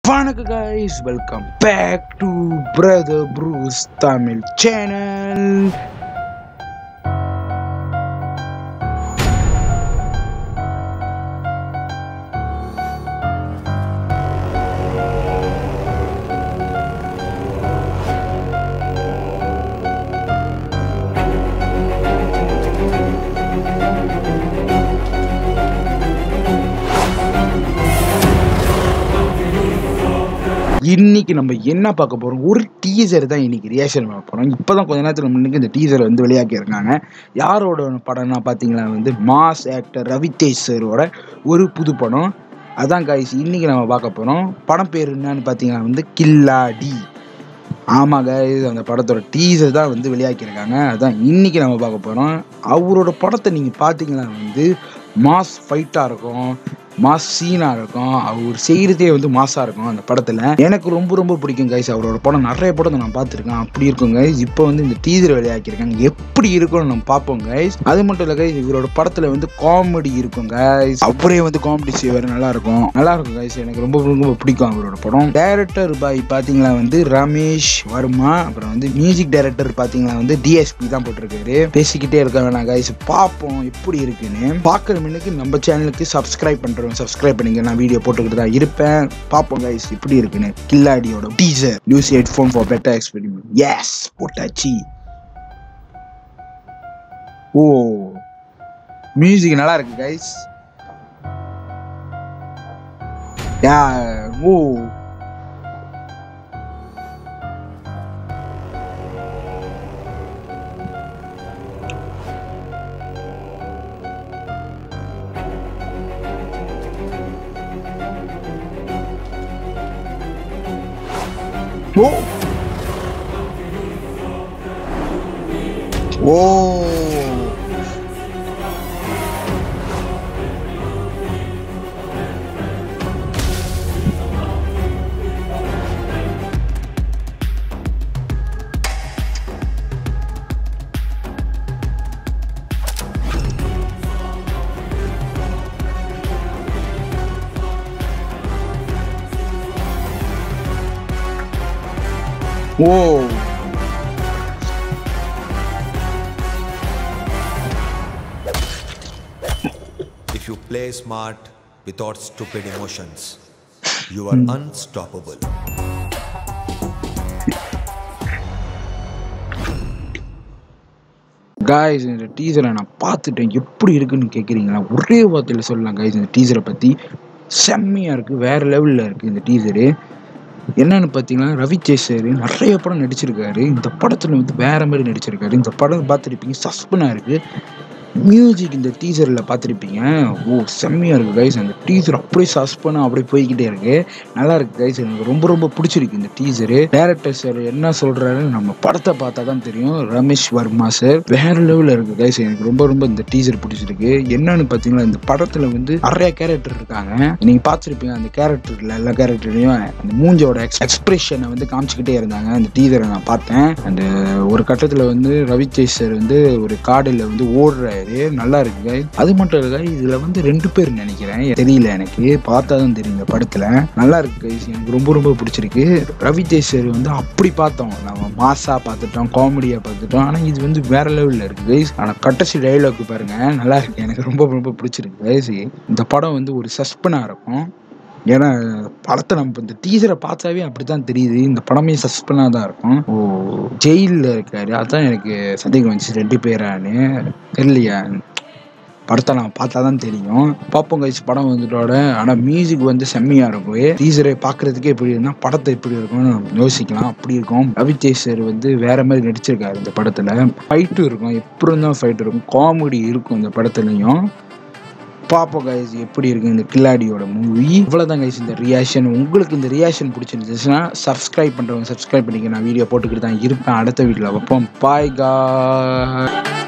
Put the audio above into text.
வணக்கம் guys welcome back to brother Bruce Tamil channel இன்னைக்கு நம்ம என்ன பார்க்க போறோம் ஒரு டீசர் தான் இன்னைக்கு ரியாக்ஷன் பண்ண போறோம் இப்போதான் கொஞ்ச நேரத்தில் முன்னுக்கு இந்த டீசர் வந்து வெளியாக்கி இருக்காங்க யாரோட படம்னா பார்த்தீங்களா வந்து மாஸ் ஆக்டர் ரவிதேஷ் சரோட ஒரு புது படம் அதான் காய்ஸ் இன்னைக்கு நம்ம பார்க்க போறோம் படம் பேர் என்னன்னு பார்த்தீங்கன்னா வந்து கில்லாடி ஆமாங்க இது அந்த படத்தோட டீசர் தான் வந்து வெளியாக்கியிருக்காங்க அதான் இன்னைக்கு நம்ம பார்க்க போகிறோம் அவரோட படத்தை நீங்கள் பார்த்தீங்கன்னா வந்து மாஸ் ஃபைட்டாக இருக்கும் மாஸ் சீனாக இருக்கும் அவர் செய்கிறதே வந்து மாஸாக இருக்கும் அந்த படத்தில் எனக்கு ரொம்ப ரொம்ப பிடிக்கும் கைஸ் அவரோட படம் நிறைய படம் நான் பார்த்துருக்கேன் அப்படி இருக்கும் கைஸ் இப்போ வந்து இந்த டீசர் வெளியாக்கியிருக்காங்க எப்படி இருக்கும்னு நம்ம பார்ப்போம் கைஸ் அது மட்டும் இல்லை கைஸ் இவரோட படத்தில் வந்து காமெடி இருக்கும் கைஸ் அவரே வந்து காமெடி செய்வார் நல்லா இருக்கும் நல்லா இருக்கும் கைஸ் எனக்கு ரொம்ப ரொம்ப பிடிக்கும் அவரோட படம் டைரக்டர் பாய் பார்த்தீங்களா வந்து ரமேஷ் வர்மா அப்புறம் வந்து மியூசிக் டைரக்டர் பார்த்தீங்களா வந்து டிஎஸ்பி தான் போட்டிருக்காரு பேசிக்கிட்டே இருக்க வேணாம் கைஸ் பார்ப்போம் எப்படி இருக்குன்னு பார்க்குற மின்னுக்கு நம்ம சேனலுக்கு சப்ஸ்கிரைப் பண்ணுறோம் சப்ஸ்கிரைப் பண்ணிங்க நான் வீடியோ போட்டுக்கிட்டு தான் இருப்பேன் பார்ப்போம் கைஸ் எப்படி இருக்குன்னு கில்லாடியோட teaser use headphone for better experience yes போட்டாச்சு ஓ மியூசிக் நல்லா இருக்கு guys yeah oh oh oh oh If you play smart without stupid emotions, you are unstoppable. Guys இந்த டீசரை நான் பார்த்துட்டேன் எப்படி இருக்குன்னு கேட்குறீங்களா ஒரே வார்த்தையில் சொல்லலாம் காய்ஸ் இந்த டீசரை பற்றி செம்மையாக இருக்குது வேறு லெவலில் இருக்குது இந்த டீசரு என்னன்னு பார்த்தீங்கன்னா ரவிச்சேஷ் சார் நிறைய படம் நடிச்சிருக்காரு இந்த படத்தில் வந்து வேற மாதிரி நடிச்சிருக்காரு இந்த படம் பார்த்துருப்பீங்க சஸ்பெண்டாக இருக்குது மியூசிக் இந்த டீசரில் பார்த்துருப்பீங்க ஓ செம்மையாக இருக்குது கைஸ் அந்த டீசர் அப்படியே சஸ்பெண்டாக அப்படியே போய்கிட்டே இருக்கு நல்லா இருக்கு கைஸ் எனக்கு ரொம்ப ரொம்ப பிடிச்சிருக்கு இந்த டீசரு டேரக்டர் சார் என்ன சொல்கிறாரு நம்ம படத்தை பார்த்தா தான் தெரியும் ரமேஷ் வர்மா சார் வேற லெவலில் இருக்குது கைஸ் எனக்கு ரொம்ப ரொம்ப இந்த டீசர் பிடிச்சிருக்கு என்னன்னு பார்த்தீங்கன்னா இந்த படத்தில் வந்து நிறைய கேரக்டர் இருக்காங்க நீங்கள் பார்த்துருப்பீங்க அந்த கேரக்டரில் எல்லா கேரக்டர்லையும் அந்த மூஞ்சோட எக்ஸ் எக்ஸ்பிரஷனை வந்து காமிச்சிக்கிட்டே இருந்தாங்க அந்த டீசரை நான் பார்த்தேன் அந்த ஒரு கட்டத்தில் வந்து ரவிச்சேஷ் சார் வந்து ஒரு காடில் வந்து ஓடுறாரு நல்லா இருக்கு guys. அது மட்டும் இல்லை guys, இதுல வந்து ரெண்டு பேர் நினைக்கிறேன் தெரியல எனக்கு பார்த்தா தான் தெரியும் இந்த படத்துல நல்லா இருக்கு கைஸ் எனக்கு ரொம்ப ரொம்ப பிடிச்சிருக்கு ரவிதேஷ் சார் வந்து அப்படி பார்த்தோம் நம்ம மாசா பார்த்துட்டோம் காமெடியா பார்த்துட்டோம் ஆனா இது வந்து வேற லெவல்ல இருக்கு கைஸ் ஆனா கட்டசி டைலாக் பாருங்க நல்லா இருக்கு எனக்கு ரொம்ப ரொம்ப பிடிச்சிருக்கு கைஸ் இந்த படம் வந்து ஒரு சஸ்பெனா இருக்கும் ஏன்னா படத்தை நம்ம இந்த டீசரை பார்த்தாவே அப்படித்தான் தெரியுது இந்த படமே சஸ்பெண்டாக தான் இருக்கும் ஓ ஜெயிலில் இருக்காரு அதான் எனக்கு சந்தேகம் வந்துச்சு ரெண்டு பேரான்னு தெரியலையா படத்தை நான் பார்த்தா தான் தெரியும் பார்ப்போம் கைஸ் படம் வந்துட்டோட ஆனால் மியூசிக் வந்து செம்மையாக இருக்கும் டீசரை பார்க்கறதுக்கே எப்படி இருந்தால் படத்தை எப்படி இருக்கும்னு நம்ம யோசிக்கலாம் அப்படி இருக்கும் ரவிதேஷ் சார் வந்து வேற மாதிரி நடிச்சிருக்காரு இந்த படத்தில் ஃபைட்டும் இருக்கும் எப்படி இருந்தாலும் ஃபைட் இருக்கும் காமெடி இருக்கும் இந்த படத்துலையும் பார்ப்போம் கைஸ் எப்படி இருக்கு இந்த கில்லாடியோட மூவி இவ்வளோதான் கைஸ் இந்த ரியாக்ஷன் உங்களுக்கு இந்த ரியாக்ஷன் பிடிச்சிருந்துச்சுன்னா சப்ஸ்கிரைப் பண்ணுறவங்க சப்ஸ்கிரைப் பண்ணிக்க நான் வீடியோ போட்டுக்கிட்டு தான் இருப்பேன் அடுத்த வீட்டில் வைப்போம் பாய் கா